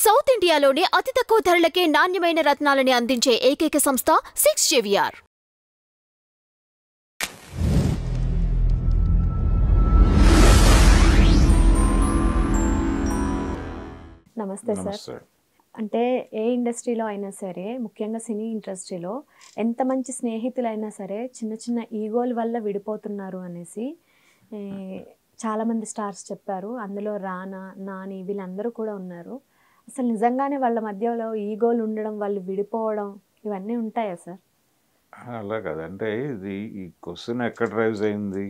South ఇండియాలోనే అతి తక్కువ ధరలకే నాణ్యమైన రత్నాలని అందించే ఏకైక సంస్థ సిక్స్ జేవిఆర్ నమస్తే సార్ నమస్తే అంటే ఏ ఇండస్ట్రీలో అయినా సరే ముఖ్యంగా సినీ ఇండస్ట్రీలో ఎంత మంచి స్నేహితులైనా సరే చిన్న చిన్న ఈగోల వల్ల విడిపోతున్నారు అనేసి ఏ, చాలామంది స్టార్స్ చెప్పారు అందులో రానా నాని వీళ్ళందరూ కూడా ఉన్నారు అసలు నిజంగానే వాళ్ళ మధ్యలో ఈగోలు ఉండడం వాళ్ళు విడిపోవడం ఇవన్నీ ఉంటాయా సార్ అలా కాదంటే ఇది ఈ క్వశ్చన్ ఎక్కడ రైజ్ అయింది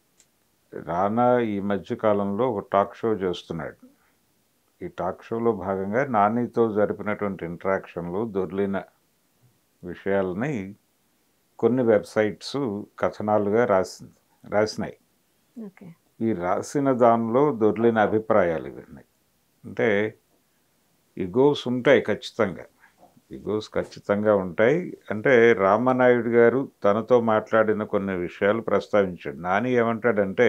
రానా ఈ మధ్య కాలంలో ఒక టాక్ షో చేస్తున్నాడు ఈ టాక్ షోలో భాగంగా నానితో జరిపినటువంటి ఇంటరాక్షన్లు దొర్లిన విషయాలని కొన్ని వెబ్సైట్స్ కథనాలుగా రాసింది రాసినాయి ఓకే ఈ రాసిన దానిలో దొర్లిన అభిప్రాయాలు ఇవన్నీ అంటే ఇగోస్ ఉంటాయి ఖచ్చితంగా ఇగోస్ ఖచ్చితంగా ఉంటాయి అంటే రామనాయుడు గారు తనతో మాట్లాడిన కొన్ని విషయాలు ప్రస్తావించాడు నాని ఏమంటాడంటే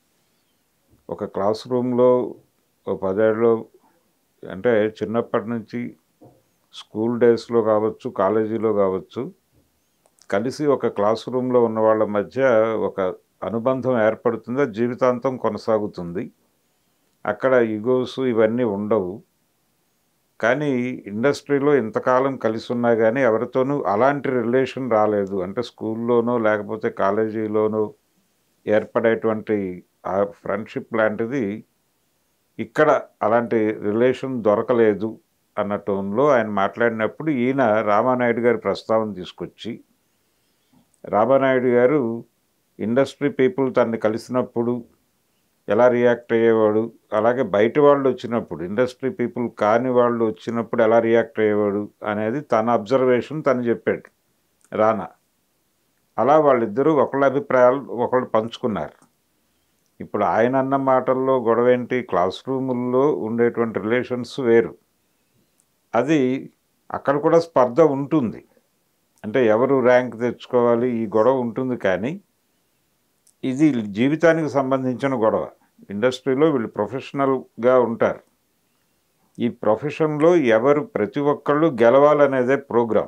ఒక క్లాస్ రూమ్లో ఓ పదేళ్ళు అంటే చిన్నప్పటి నుంచి స్కూల్ డేస్లో కావచ్చు కాలేజీలో కావచ్చు కలిసి ఒక క్లాస్ రూమ్లో ఉన్న వాళ్ళ మధ్య ఒక అనుబంధం ఏర్పడుతుంది అది జీవితాంతం కొనసాగుతుంది అక్కడ ఇగోస్ ఇవన్నీ ఉండవు కానీ ఇండస్ట్రీలో ఇంతకాలం కలిసి ఉన్నా కానీ ఎవరితోనూ అలాంటి రిలేషన్ రాలేదు అంటే స్కూల్లోనో లేకపోతే కాలేజీలోనో ఏర్పడేటువంటి ఆ ఫ్రెండ్షిప్ లాంటిది ఇక్కడ అలాంటి రిలేషన్ దొరకలేదు అన్న టోన్లో ఆయన మాట్లాడినప్పుడు ఈయన రామానాయుడు గారి ప్రస్తావన తీసుకొచ్చి రామానాయుడు గారు ఇండస్ట్రీ పీపుల్ తనని కలిసినప్పుడు ఎలా రియాక్ట్ అయ్యేవాడు అలాగే బయట వాళ్ళు వచ్చినప్పుడు ఇండస్ట్రీ పీపుల్ కాని వాళ్ళు వచ్చినప్పుడు ఎలా రియాక్ట్ అయ్యేవాడు అనేది తన అబ్జర్వేషన్ తను చెప్పాడు రానా అలా వాళ్ళిద్దరూ ఒకళ్ళ అభిప్రాయాలు ఒకళ్ళు పంచుకున్నారు ఇప్పుడు ఆయన అన్న మాటల్లో గొడవ ఏంటి క్లాస్ రూముల్లో ఉండేటువంటి రిలేషన్స్ వేరు అది అక్కడ కూడా స్పర్ధ ఉంటుంది అంటే ఎవరు ర్యాంక్ తెచ్చుకోవాలి ఈ గొడవ ఉంటుంది కానీ ఇది జీవితానికి సంబంధించిన గొడవ ఇండస్ట్రీలో వీళ్ళు ప్రొఫెషనల్గా ఉంటారు ఈ ప్రొఫెషన్లో ఎవరు ప్రతి ఒక్కళ్ళు గెలవాలనేదే ప్రోగ్రాం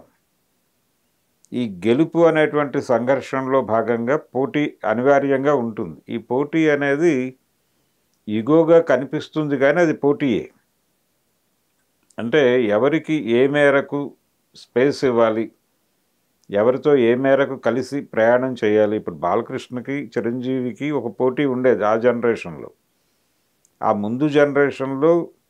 ఈ గెలుపు అనేటువంటి సంఘర్షణలో భాగంగా పోటీ అనివార్యంగా ఉంటుంది ఈ పోటీ అనేది ఇగోగా కనిపిస్తుంది కానీ అది పోటీయే అంటే ఎవరికి ఏ మేరకు స్పేస్ ఇవ్వాలి ఎవరితో ఏ మేరకు కలిసి ప్రయాణం చేయాలి ఇప్పుడు బాలకృష్ణకి చిరంజీవికి ఒక పోటీ ఉండేది ఆ జనరేషన్లో ఆ ముందు జనరేషన్లో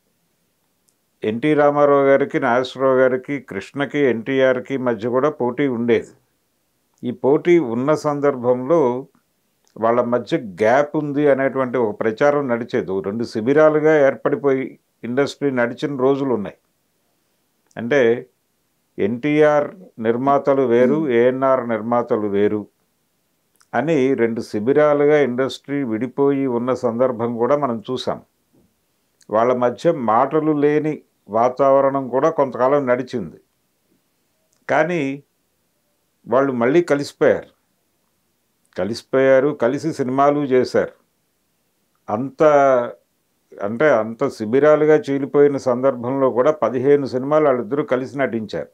ఎన్టీ రామారావు గారికి నాగేశ్వరరావు గారికి కృష్ణకి ఎన్టీఆర్కి మధ్య కూడా పోటీ ఉండేది ఈ పోటీ ఉన్న సందర్భంలో వాళ్ళ మధ్య గ్యాప్ ఉంది అనేటువంటి ఒక ప్రచారం నడిచేది ఓ రెండు శిబిరాలుగా ఏర్పడిపోయి ఇండస్ట్రీ నడిచిన రోజులు ఉన్నాయి అంటే ఎన్టీఆర్ నిర్మాతలు వేరు ఏఎన్ఆర్ నిర్మాతలు వేరు అని రెండు శిబిరాలుగా ఇండస్ట్రీ విడిపోయి ఉన్న సందర్భం కూడా మనం చూసాం వాళ్ళ మధ్య మాటలు లేని వాతావరణం కూడా కొంతకాలం నడిచింది కానీ వాళ్ళు మళ్ళీ కలిసిపోయారు కలిసిపోయారు కలిసి సినిమాలు చేశారు అంత అంటే అంత శిబిరాలుగా చీలిపోయిన సందర్భంలో కూడా పదిహేను సినిమాలు వాళ్ళిద్దరూ కలిసి నటించారు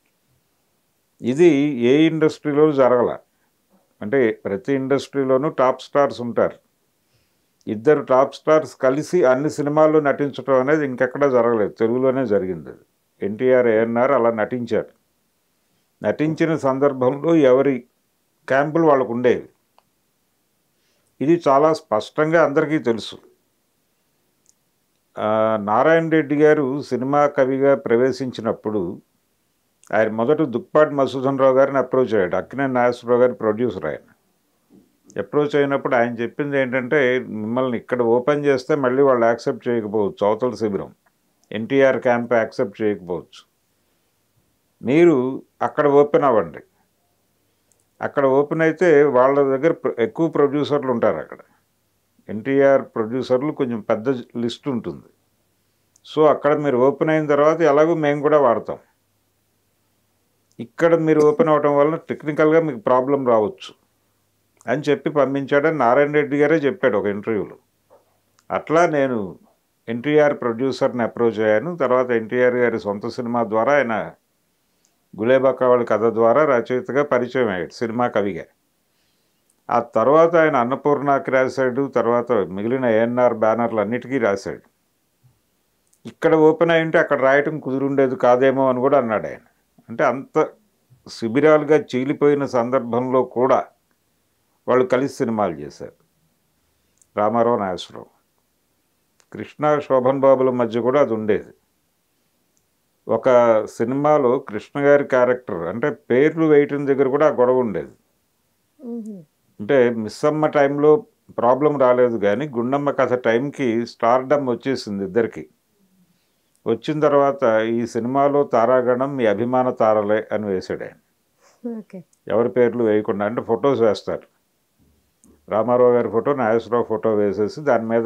ఇది ఏ ఇండస్ట్రీలో జరగల అంటే ప్రతి ఇండస్ట్రీలోనూ టాప్ స్టార్స్ ఉంటారు ఇద్దరు టాప్ స్టార్స్ కలిసి అన్ని సినిమాల్లో నటించడం అనేది ఇంకెక్కడా జరగలేదు తెలుగులోనే జరిగింది అది ఎన్టీఆర్ ఏఎన్ఆర్ అలా నటించారు నటించిన సందర్భంలో ఎవరి క్యాంపులు వాళ్ళకు ఉండేవి ఇది చాలా స్పష్టంగా అందరికీ తెలుసు ఆ, నారాయణ రెడ్డి గారు సినిమా కవిగా ప్రవేశించినప్పుడు ఆయన మొదట దుక్పాటి మసూదన్ రావు గారిని అప్రోచ్ అయ్యాడు అక్కినే నాగేశ్వరరావు గారి ప్రొడ్యూసర్ ఆయన అప్రోచ్ అయినప్పుడు ఆయన చెప్పింది ఏంటంటే మిమ్మల్ని ఇక్కడ ఓపెన్ చేస్తే మళ్ళీ వాళ్ళు యాక్సెప్ట్ చేయకపోవచ్చు అవతల శిబిరం ఎన్టీఆర్ క్యాంప్ యాక్సెప్ట్ చేయకపోవచ్చు మీరు అక్కడ ఓపెన్ అవ్వండి అక్కడ ఓపెన్ అయితే వాళ్ళ దగ్గర ప్ర- ఎక్కువ ప్రొడ్యూసర్లు ఉంటారు అక్కడ ఎన్టీఆర్ ప్రొడ్యూసర్లు కొంచెం పెద్ద లిస్ట్ ఉంటుంది సో అక్కడ మీరు ఓపెన్ అయిన తర్వాత ఎలాగో మేము కూడా వాడతాం ఇక్కడ మీరు ఓపెన్ అవ్వటం వల్ల టెక్నికల్గా మీకు ప్రాబ్లం రావచ్చు అని చెప్పి పంపించాడని నారాయణ రెడ్డి గారే చెప్పాడు ఒక ఇంటర్వ్యూలో అట్లా నేను ఎన్టీఆర్ ప్రొడ్యూసర్ని అప్రోచ్ అయ్యాను తర్వాత ఎన్టీఆర్ గారి సొంత సినిమా ద్వారా ఆయన గులేబా కావళి కథ ద్వారా రచయితగా పరిచయం అయ్యాడు సినిమా కవిగా ఆ తర్వాత ఆయన అన్నపూర్ణకి రాశాడు తర్వాత మిగిలిన ఏఎన్ఆర్ బ్యానర్లు అన్నిటికీ రాశాడు ఇక్కడ ఓపెన్ అయి ఉంటే అక్కడ రాయటం కుదురుండేది కాదేమో అని కూడా అన్నాడు ఆయన అంటే అంత శిబిరాలుగా చీలిపోయిన సందర్భంలో కూడా వాళ్ళు కలిసి సినిమాలు చేశారు రామారావు నాగేశ్వరరావు కృష్ణ శోభన్ బాబుల మధ్య కూడా అది ఉండేది ఒక సినిమాలో కృష్ణ గారి క్యారెక్టర్ అంటే పేర్లు వేయటం దగ్గర కూడా ఆ గొడవ ఉండేది మ్మ్. అంటే మిస్సమ్మ టైంలో ప్రాబ్లం రాలేదు కానీ గుండమ్మ కథ టైంకి స్టార్డమ్ వచ్చేసింది ఇద్దరికి వచ్చిన తర్వాత ఈ సినిమాలో తారాగణం మీ అభిమాన తారలే అని వేశాడు ఆయన ఓకే ఎవరి పేర్లు వేయకుండా అంటే ఫొటోస్ వేస్తారు రామారావు గారి ఫోటో నాగేశ్వరరావు ఫోటో వేసేసి దాని మీద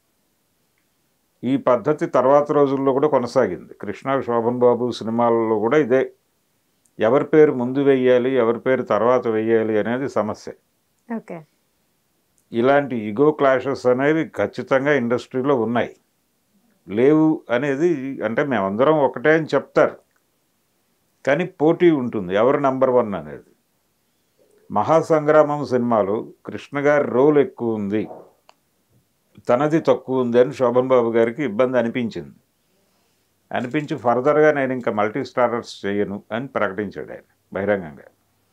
ఈ పద్ధతి తర్వాత రోజుల్లో కూడా కొనసాగింది కృష్ణ శోభన్ బాబు సినిమాల్లో కూడా ఇదే ఎవరి పేరు ముందు వెయ్యాలి ఎవరి పేరు తర్వాత వెయ్యాలి అనేది సమస్య ఓకే ఇలాంటి ఇగో క్లాషెస్ అనేవి ఖచ్చితంగా ఇండస్ట్రీలో ఉన్నాయి లేవు అనేది అంటే మేమందరం ఒకటే అని చెప్తారు కానీ పోటీ ఉంటుంది ఎవరు నంబర్ వన్ అనేది మహాసంగ్రామం సినిమాలో కృష్ణ గారి రోల్ ఎక్కువ ఉంది తనది తక్కువ ఉంది అని శోభన్ బాబు గారికి ఇబ్బంది అనిపించింది అనిపించి ఫర్దర్గా నేను ఇంకా మల్టీ స్టారర్స్ చేయను అని ప్రకటించాడు ఆయన బహిరంగంగా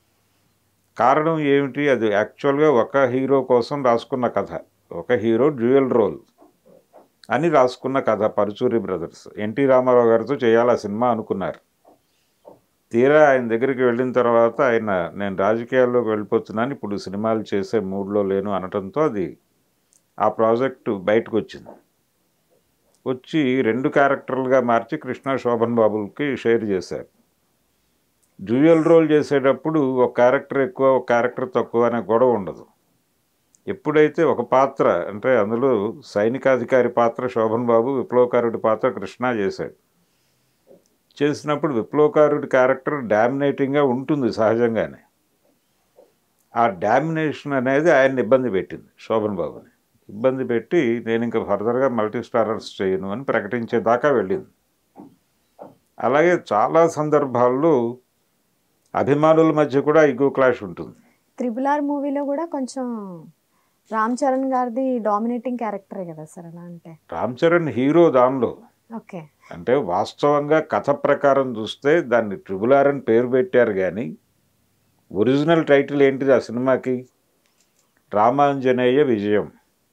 కారణం ఏమిటి అది యాక్చువల్గా ఒక హీరో కోసం రాసుకున్న కథ ఒక హీరో డ్యూయల్ రోల్ అని రాసుకున్న కథ పరుచూరి బ్రదర్స్ ఎన్టీ రామారావు గారితో చేయాలి ఆ సినిమా అనుకున్నారు తీరా ఆయన దగ్గరికి వెళ్ళిన తర్వాత ఆయన నేను రాజకీయాల్లోకి వెళ్ళిపోతున్నాను ఇప్పుడు సినిమాలు చేసే మూడ్లో లేను అనటంతో అది ఆ ప్రాజెక్టు బయటకు వచ్చింది వచ్చి రెండు క్యారెక్టర్లుగా మార్చి కృష్ణ శోభన్ బాబులకి షేర్ చేశారు డ్యూయల్ రోల్ చేసేటప్పుడు ఒక క్యారెక్టర్ ఎక్కువ ఒక క్యారెక్టర్ తక్కువ అనే గొడవ ఉండదు ఎప్పుడైతే ఒక పాత్ర అంటే అందులో సైనికాధికారి పాత్ర శోభన్ బాబు విప్లవకారుడి పాత్ర కృష్ణ చేశాడు చేసినప్పుడు విప్లవకారుడి క్యారెక్టర్ డామినేటింగ్గా ఉంటుంది సహజంగానే ఆ డామినేషన్ అనేది ఆయన్ని ఇబ్బంది పెట్టింది శోభన్ బాబుని ఇబ్బంది పెట్టి నేను ఇంకా ఫర్దర్గా మల్టీ స్టారర్స్ చేయను అని ప్రకటించేదాకా వెళ్ళింది అలాగే చాలా సందర్భాల్లో అభిమానుల మధ్య కూడా ఇగో క్లాష్ ఉంటుంది త్రిబుల్ ఆర్ మూవీలో కూడా కొంచెం రామ్ చరణ్ గారిది డామినేటింగ్ క్యారెక్టరే కదా సార్ అలా అంటే రామ్ చరణ్ హీరో దానిలో ఓకే అంటే వాస్తవంగా కథ ప్రకారం చూస్తే దాన్ని ట్రిబుల్ ఆర్ అని పేరు పెట్టారు కానీ ఒరిజినల్ టైటిల్ ఏంటిది ఆ సినిమాకి రామాంజనేయ విజయం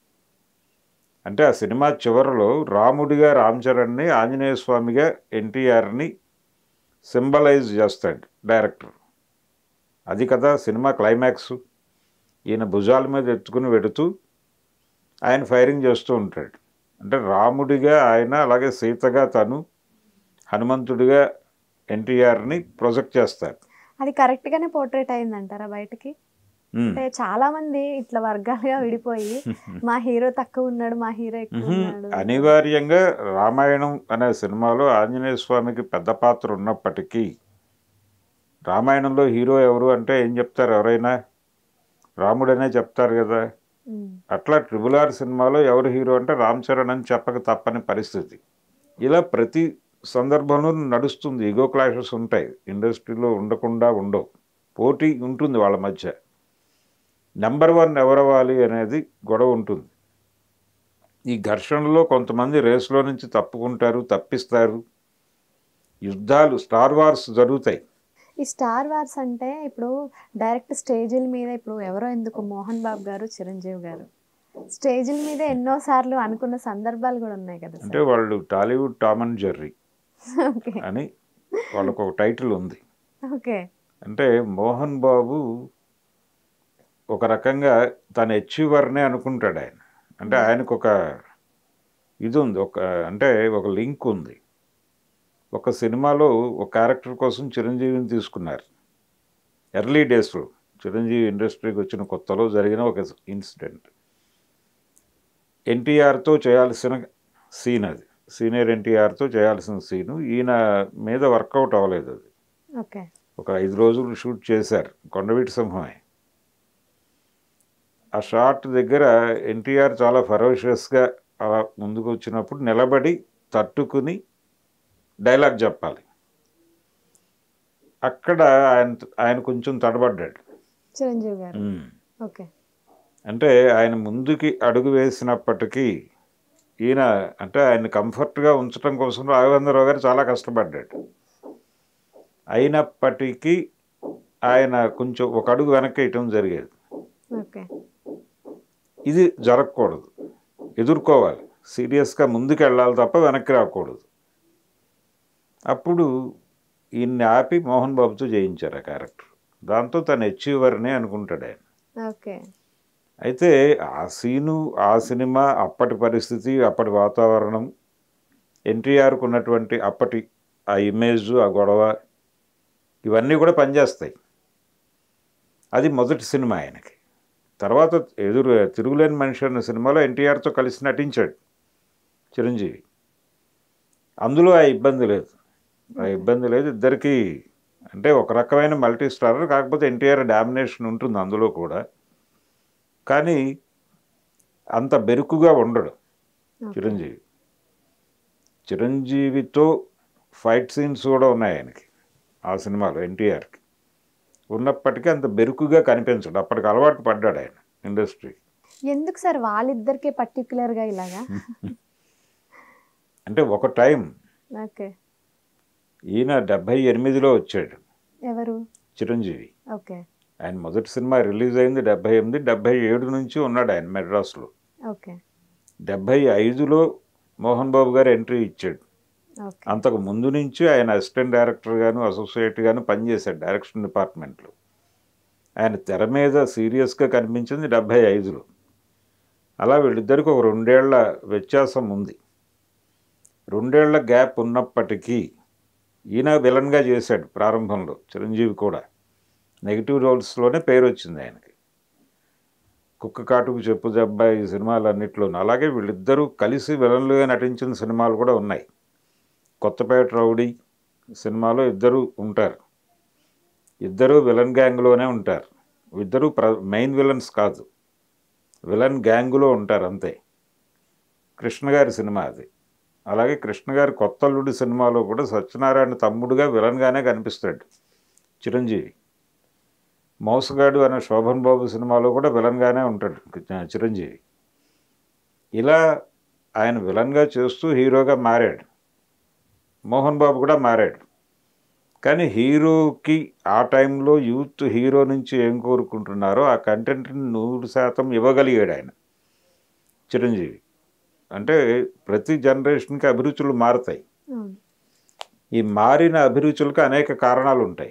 అంటే ఆ సినిమా చివరిలో రాముడిగా రామ్ చరణ్ని ఆంజనేయ స్వామిగా ఎన్టీఆర్ని సింబలైజ్ చేస్తాడు డైరెక్టర్ అది కదా సినిమా క్లైమాక్స్ ఈయన భుజాల మీద ఎత్తుకుని వెడుతూ ఆయన ఫైరింగ్ చేస్తూ ఉంటాడు అంటే రాముడిగా ఆయన అలాగే సీతగా తను హనుమంతుడిగా ఎన్టీఆర్ని ప్రొజెక్ట్ చేస్తారు అది కరెక్ట్ గానే పోర్ట్రేట్ అయిందంటారా బయటకి ఉమ్. అంటే చాలా మంది ఇట్లా వర్గాలుగా విడిపోయి మా హీరో తక్కువ ఉన్నాడు మా హీరో ఎక్కువ మ్హూ. ఉన్నాడు అనివార్యంగా రామాయణం అనే సినిమాలో ఆంజనేయ స్వామికి పెద్ద పాత్ర ఉన్నప్పటికీ రామాయణంలో హీరో ఎవరు అంటే ఏం చెప్తారు ఎవరైనా రాముడనే చెప్తారు కదా ఉమ్. అట్లా ట్రిబుల్ ఆర్ సినిమాలో ఎవరు హీరో అంటే రామ్ చరణ్ అని చెప్పక తప్పని పరిస్థితి ఇలా ప్రతి సందర్భంలో నడుస్తుంది ఈగో క్లాషెస్ ఉంటాయి ఇండస్ట్రీలో ఉండకుండా ఉండవు పోటీ ఉంటుంది వాళ్ళ మధ్య నెంబర్ వన్ ఎవరవ్వాలి అనేది గొడవ ఉంటుంది ఈ ఘర్షణలో కొంతమంది రేసులో నుంచి తప్పుకుంటారు తప్పిస్తారు యుద్ధాలు స్టార్ వార్స్ జరుగుతాయి ఈ స్టార్ వార్స్ అంటే ఇప్పుడు డైరెక్ట్ స్టేజీల మీద ఇప్పుడు ఎవరో ఎందుకు మోహన్ బాబు గారు చిరంజీవి గారు స్టేజీల మీద ఎన్నో సార్లు అనుకున్న సందర్భాలు కూడా ఉన్నాయి కదా అంటే వాళ్ళు Tollywood Tom and Jerry okay అని వాళ్ళకు ఒక టైటిల్ ఉంది ఓకే అంటే మోహన్ బాబు ఒక రకంగా తన అచీవర్నే అనుకుంటాడు ఆయన అంటే ఆయనకు ఒక ఇది ఉంది ఒక అంటే ఒక లింక్ ఉంది ఒక సినిమాలో ఒక క్యారెక్టర్ కోసం చిరంజీవిని తీసుకున్నారు ఎర్లీ డేస్లో చిరంజీవి ఇండస్ట్రీకి వచ్చిన కొత్తలో జరిగిన ఒక ఇన్సిడెంట్ ఎన్టీఆర్తో చేయాల్సిన సీన్ అది సీనియర్ ఎన్టీఆర్తో చేయాల్సిన సీను ఈయన మీద వర్కౌట్ అవ్వలేదు అది ఓకే ఒక ఐదు రోజులు షూట్ చేశారు కొండవీటి సింహమే ఆ షాట్ దగ్గర ఎన్టీఆర్ చాలా ఫెరోషియస్గా అలా ముందుకు వచ్చినప్పుడు నిలబడి తట్టుకుని డైలాగ్ చెప్పాలి అక్కడ ఆయన ఆయన కొంచెం తడబడ్డాడు చిరంజీవి గారు ఉమ్. ఓకే అంటే ఆయన ముందుకి అడుగు వేసినప్పటికీ ఈయన అంటే ఆయన కంఫర్ట్గా ఉంచడం కోసం రాఘవేంద్రరావు గారు చాలా కష్టపడ్డాడు అయినప్పటికీ ఆయన కొంచెం ఒక అడుగు వెనక్కి వేయటం జరిగేది ఓకే ఇది జరగకూడదు ఎదుర్కోవాలి సీరియస్గా ముందుకు వెళ్ళాలి తప్ప వెనక్కి రాకూడదు అప్పుడు ఈయన్ని ఆపి మోహన్ బాబుతో చేయించారు ఆ క్యారెక్టర్ దాంతో తను అచీవర్ని అనుకుంటాడు ఆయన ఓకే అయితే ఆ సీను ఆ సినిమా అప్పటి పరిస్థితి అప్పటి వాతావరణం ఎన్టీఆర్కు ఉన్నటువంటి అప్పటి ఆ ఇమేజ్ ఆ గొడవ ఇవన్నీ కూడా పనిచేస్తాయి అది మొదటి సినిమా ఆయనకి తర్వాత ఎదురు తిరుగులేని మనిషి అన్న సినిమాలో ఎన్టీఆర్తో కలిసి నటించాడు చిరంజీవి అందులో ఆ ఇబ్బంది లేదు ఆ ఇబ్బంది లేదు ఇద్దరికి అంటే ఒక రకమైన మల్టీ స్టారర్ కాకపోతే ఎన్టీఆర్ డామినేషన్ ఉంటుంది అందులో కూడా కానీ అంత బెరుకుగా ఉండడు ఓకే. చిరంజీవి చిరంజీవితో ఫైట్ సీన్స్ కూడా ఉన్నాయి ఆయనకి ఆ సినిమాలో ఎన్టీఆర్కి ఉన్నప్పటికీ అంత బెరుకుగా కనిపించడు అప్పటికి అలవాటు పడ్డాడు ఆయన ఇండస్ట్రీ ఎందుకు సార్ వాళ్ళిద్దరికే పర్టికులర్ గా ఇలాగా అంటే ఒక టైం ఓకే ఈయన డెబ్భై ఎనిమిదిలో వచ్చాడు ఎవరు చిరంజీవి ఓకే ఆయన మొదటి సినిమా రిలీజ్ అయింది డెబ్భై ఎనిమిది డెబ్భై ఏడు నుంచి ఉన్నాడు ఆయన మెడ్రాస్లో ఓకే డెబ్భై ఐదులో మోహన్ బాబు గారు ఎంట్రీ ఇచ్చాడు ఓకే అంతకు ముందు నుంచి ఆయన అసిస్టెంట్ డైరెక్టర్ గాను అసోసియేట్ గాను పనిచేశాడు డైరెక్షన్ డిపార్ట్మెంట్లో ఆయన తెర మీద సీరియస్గా కనిపించింది డెబ్భై ఐదులో అలా వీళ్ళిద్దరికి ఒక రెండేళ్ల వ్యత్యాసం ఉంది రెండేళ్ల గ్యాప్ ఉన్నప్పటికీ ఈయన విలన్గా చేశాడు ప్రారంభంలో చిరంజీవి కూడా నెగిటివ్ రోల్స్లోనే పేరు వచ్చింది ఆయనకి కుక్క కాటుకు చెప్పు దెబ్బ ఈ సినిమాలన్నింటిలోనూ అలాగే వీళ్ళిద్దరూ కలిసి విలన్లుగా నటించిన సినిమాలు కూడా ఉన్నాయి కొత్తపేట రౌడీ సినిమాలో ఇద్దరు ఉంటారు ఇద్దరు విలన్ గ్యాంగ్లోనే ఉంటారు ఇద్దరు ప్ర మెయిన్ విలన్స్ కాదు విలన్ గ్యాంగులో ఉంటారు అంతే కృష్ణ గారి సినిమా అది అలాగే కృష్ణ గారి కొత్తల్లుడి సినిమాలో కూడా సత్యనారాయణ తమ్ముడుగా విలన్గానే కనిపిస్తాడు చిరంజీవి మోసగాడు అనే శోభన్ బాబు సినిమాలో కూడా విలన్గానే ఉంటాడు చిరంజీవి ఇలా ఆయన విలన్గా చేస్తూ హీరోగా మారాడు మోహన్ బాబు కూడా మారాడు కానీ హీరోకి ఆ టైంలో యూత్ హీరో నుంచి ఏం కోరుకుంటున్నారో ఆ కంటెంట్ని నూరు శాతం ఇవ్వగలిగాడు ఆయన చిరంజీవి అంటే ప్రతి జనరేషన్కి అభిరుచులు మారుతాయి అవును ఈ మారిన అభిరుచులకు అనేక కారణాలు ఉంటాయి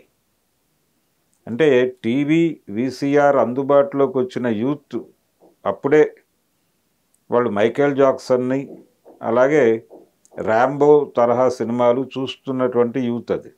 అంటే టీవీ వీసీఆర్ అందుబాటులోకి వచ్చిన యూత్ అప్పుడే వాళ్ళు మైకేల్ జాక్సన్ని అలాగే ర్యాంబో తరహా సినిమాలు చూస్తున్నటువంటి యూత్ అది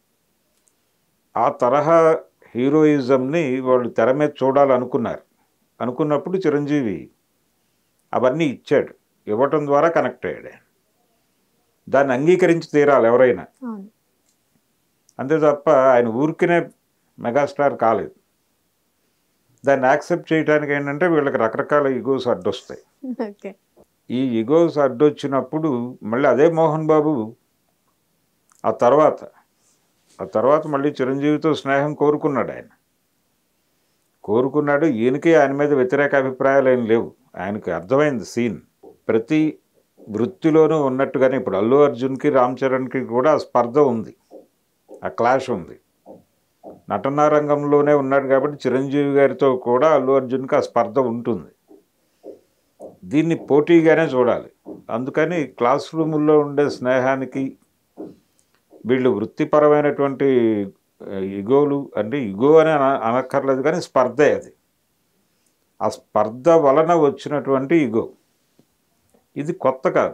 ఆ తరహా హీరోయిజంని వాళ్ళు తెర మీద చూడాలనుకున్నారు అనుకున్నప్పుడు చిరంజీవి అవన్నీ ఇచ్చాడు ఇవ్వటం ద్వారా కనెక్ట్ అయ్యాడు ఆయన. దాన్ని అంగీకరించి తీరాలి ఎవరైనా అవును అంతే తప్ప ఆయన ఊరికినే మెగాస్టార్ కాలేదు దాన్ని యాక్సెప్ట్ చేయడానికి ఏంటంటే వీళ్ళకి రకరకాల ఈగోస్ అడ్డొస్తాయి ఓకే ఈ ఈగోస్ అడ్డొచ్చినప్పుడు మళ్ళీ అదే మోహన్ బాబు ఆ తర్వాత ఆ తర్వాత మళ్ళీ చిరంజీవితో స్నేహం కోరుకున్నాడు ఆయన కోరుకున్నాడు ఈయనకి ఆయన మీద వ్యతిరేక అభిప్రాయాలు ఏం లేవు ఆయనకి అర్థమైంది సీన్ ప్రతి వృత్తిలోనూ ఉన్నట్టుగానే ఇప్పుడు అల్లు అర్జున్కి రామ్ చరణ్కి కూడా ఆ స్పర్ధ ఉంది ఆ క్లాష్ ఉంది నటనా రంగంలోనే ఉన్నాడు కాబట్టి చిరంజీవి గారితో కూడా అల్లు అర్జున్కి ఆ స్పర్ధ ఉంటుంది దీన్ని పోటీగానే చూడాలి అందుకని క్లాస్ రూముల్లో ఉండే స్నేహానికి వీళ్ళు వృత్తిపరమైనటువంటి ఆ, ఇగోలు అంటే ఇగో అని అన అనక్కర్లేదు కానీ స్పర్ధే అది ఆ స్పర్ధ వలన వచ్చినటువంటి ఇగో ఇది కొత్త కాదు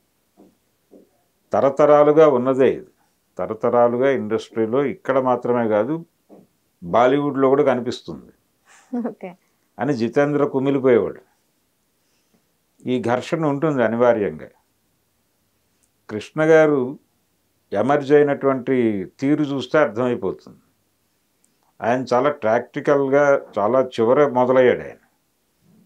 తరతరాలుగా ఉన్నదే ఇది తరతరాలుగా ఇండస్ట్రీలో ఇక్కడ మాత్రమే కాదు బాలీవుడ్లో కూడా కనిపిస్తుంది ఓకే అని జితేంద్ర కుమిలిపోయేవాడు ఈ ఘర్షణ ఉంటుంది అనివార్యంగా కృష్ణ గారు ఎమర్జ్ అయినటువంటి తీరు చూస్తే అర్థమైపోతుంది ఆయన చాలా ప్రాక్టికల్గా చాలా చివర మొదలయ్యాడు ఆయన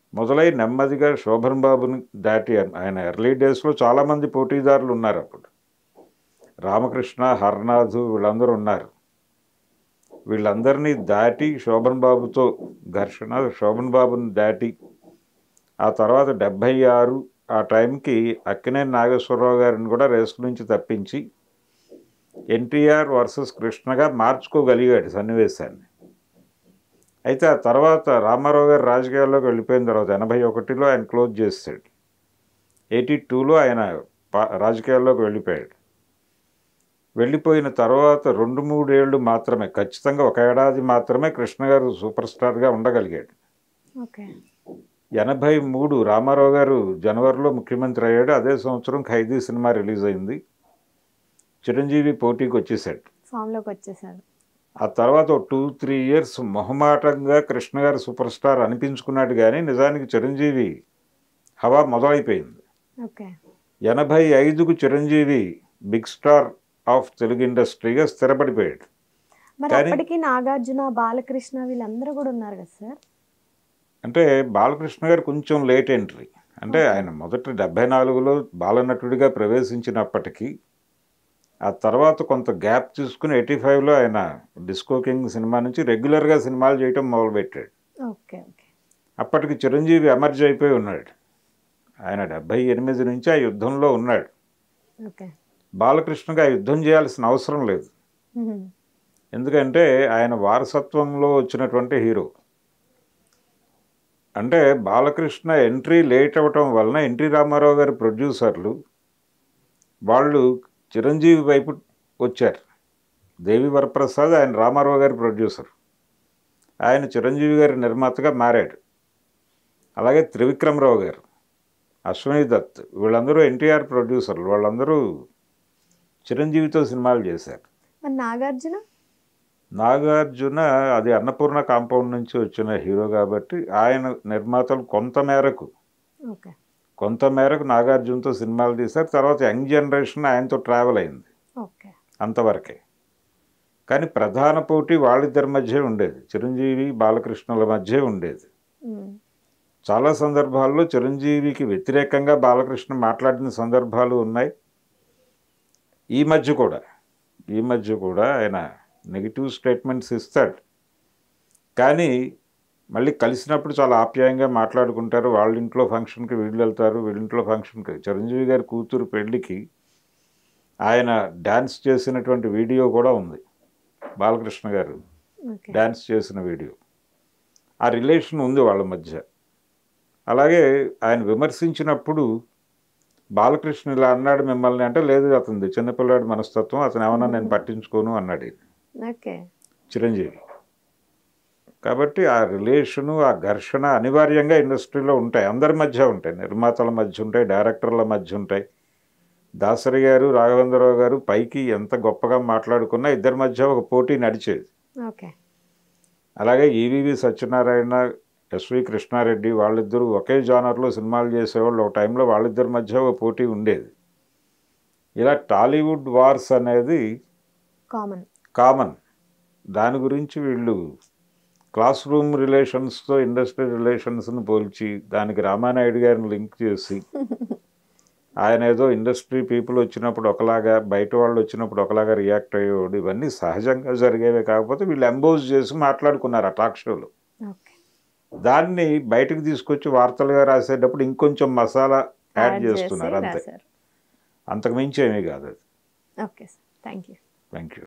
మొదలై నెమ్మదిగా శోభన్ బాబుని దాటి ఆయన ఎర్లీ డేస్లో చాలామంది పోటీదారులు ఉన్నారు అప్పుడు రామకృష్ణ హర్నాథ్ వీళ్ళందరూ ఉన్నారు వీళ్ళందరినీ దాటి శోభన్ బాబుతో ఘర్షణ శోభన్ బాబుని దాటి ఆ తర్వాత డెబ్భై ఆరు ఆ టైంకి అక్కినేని నాగేశ్వరరావు గారిని కూడా రేస్ నుంచి తప్పించి ఎన్టీఆర్ వర్సెస్ కృష్ణగా మార్చుకోగలిగాడు సన్నివేశాన్ని అయితే ఆ తర్వాత రామారావు గారు రాజకీయాల్లోకి వెళ్ళిపోయిన తర్వాత ఎనభై ఒకటిలో ఆయన క్లోజ్ చేస్తాడు ఎయిటీ టూలో ఆయన పా- రాజకీయాల్లోకి వెళ్ళిపోయాడు వెళ్ళిపోయిన తర్వాత రెండు మూడేళ్ళు మాత్రమే ఖచ్చితంగా ఒక ఏడాది మాత్రమే కృష్ణ గారు సూపర్ స్టార్గా ఉండగలిగాడు ఓకే ఎనభై మూడు రామారావు గారు జనవరిలో ముఖ్యమంత్రి అయ్యాడు అదే సంవత్సరం ఖైదీ సినిమా రిలీజ్ అయింది చిరంజీవి పోటీకి వచ్చేసాడు ఫామ్లోకి వచ్చేసారు ఆ తర్వాత టూ త్రీ ఇయర్స్ మొహమాటంగా కృష్ణ గారు సూపర్ స్టార్ అనిపించుకున్నాడు కానీ నిజానికి చిరంజీవి హవా మొదలైపోయింది ఓకే ఎనభై ఐదుకు Chiranjeevi big star of Telugu ఇండస్ట్రీగా స్థిరపడిపోయాడు మరి కానీ- అప్పటికి నాగార్జున బాలకృష్ణ వీళ్ళందరూ కూడా ఉన్నారు కదా సార్ అంటే బాలకృష్ణ గారు కొంచెం లేట్ ఎంట్రీ అంటే ఆయన మొదటి డెబ్బై నాలుగులో బాలనటుడిగా ప్రవేశించినప్పటికీ ఆ తర్వాత కొంత గ్యాప్ తీసుకుని ఎయిటీ ఫైవ్లో ఆయన డిస్కో కింగ్ సినిమా నుంచి రెగ్యులర్గా సినిమాలు చేయటం మొదలుపెట్టాడు ఓకే ఓకే అప్పటికి చిరంజీవి ఎమర్జ్ అయిపోయి ఉన్నాడు ఆయన డెబ్బై ఎనిమిది నుంచి ఆ యుద్ధంలో ఉన్నాడు ఓకే బాలకృష్ణగా ఆ యుద్ధం చేయాల్సిన అవసరం లేదు మ్మ్. ఎందుకంటే ఆయన వారసత్వంలో వచ్చినటువంటి హీరో అంటే బాలకృష్ణ ఎంట్రీ లేట్ అవ్వటం వలన ఎన్టీ రామారావు గారి ప్రొడ్యూసర్లు వాళ్ళు చిరంజీవి వైపు వచ్చారు దేవి వరప్రసాద్ ఆయన రామారావు గారి ప్రొడ్యూసర్ ఆయన చిరంజీవి గారి నిర్మాతగా మారాడు అలాగే త్రివిక్రమరావు గారు అశ్వని దత్ వీళ్ళందరూ ఎన్టీఆర్ ప్రొడ్యూసర్లు వాళ్ళందరూ చిరంజీవితో సినిమాలు చేశారు మరి నాగార్జున నాగార్జున అది అన్నపూర్ణ కాంపౌండ్ నుంచి వచ్చిన హీరో కాబట్టి ఆయన నిర్మాతలు కొంత మేరకు ఓకే కొంత మేరకు నాగార్జునతో సినిమాలు తీశారు తర్వాత యంగ్ జనరేషన్ ఆయనతో ట్రావెల్ అయింది ఓకే అంతవరకే కానీ ప్రధాన పోటీ వాళ్ళిద్దరి మధ్య ఉండేది చిరంజీవి బాలకృష్ణుల మధ్య ఉండేది మ్మ్. చాలా సందర్భాల్లో చిరంజీవికి వ్యతిరేకంగా బాలకృష్ణ మాట్లాడిన సందర్భాలు ఉన్నాయి ఈ మధ్య కూడా ఈ మధ్య కూడా ఆయన నెగిటివ్ స్టేట్మెంట్స్ ఇస్తాడు కానీ మళ్ళీ కలిసినప్పుడు చాలా ఆప్యాయంగా మాట్లాడుకుంటారు వాళ్ళ ఇంట్లో ఫంక్షన్కి వీళ్ళు వెళ్తారు వీళ్ళింట్లో ఫంక్షన్కి చిరంజీవి గారి కూతురు పెళ్ళికి ఆయన డ్యాన్స్ చేసినటువంటి వీడియో కూడా ఉంది బాలకృష్ణ గారు ఓకే డ్యాన్స్ చేసిన వీడియో ఆ రిలేషన్ ఉంది వాళ్ళ మధ్య అలాగే ఆయన విమర్శించినప్పుడు బాలకృష్ణ ఇలా అన్నాడు మిమ్మల్ని అంటే లేదు అతనిది చిన్నపిల్లాడి మనస్తత్వం అతను ఏమన్నా నేను పట్టించుకోను అన్నాడు ఈయన. ఓకే చిరంజీవి కాబట్టి ఆ రిలేషను ఆ ఘర్షణ అనివార్యంగా ఇండస్ట్రీలో ఉంటాయి అందరి మధ్య ఉంటాయి నిర్మాతల మధ్య ఉంటాయి డైరెక్టర్ల మధ్య ఉంటాయి దాసరి గారు రాఘవేంద్రరావు గారు పైకి ఎంత గొప్పగా మాట్లాడుకున్నా ఇద్దరి మధ్య ఒక పోటీ నడిచేది ఓకే అలాగే ఈవీవి సత్యనారాయణ ఎస్వి కృష్ణారెడ్డి వాళ్ళిద్దరూ ఒకే జానర్లో సినిమాలు చేసేవాళ్ళు ఒక టైంలో వాళ్ళిద్దరి మధ్య ఒక పోటీ ఉండేది ఇలా టాలీవుడ్ వార్స్ అనేది కామన్ కామన్ దాని గురించి వీళ్ళు క్లాస్ రూమ్ రిలేషన్స్తో ఇండస్ట్రీ రిలేషన్స్ని పోల్చి దానికి రామానాయుడు గారిని లింక్ చేసి ఆయన ఏదో ఇండస్ట్రీ పీపుల్ వచ్చినప్పుడు ఒకలాగా బయట వాళ్ళు వచ్చినప్పుడు ఒకలాగా రియాక్ట్ అయ్యేవాడు ఇవన్నీ సహజంగా జరిగేవే కాకపోతే వీళ్ళు ఎంబోజ్ చేసి మాట్లాడుకున్నారు ఆ టాక్ షోలో ఓకే దాన్ని బయటకు తీసుకొచ్చి వార్తలుగా రాసేటప్పుడు ఇంకొంచెం మసాలా యాడ్ యాడ్ చేస్తున్నారు చేసి అంతే రాశారు అంతకు మించి ఏమీ కాదు అది okay sir thank you thank you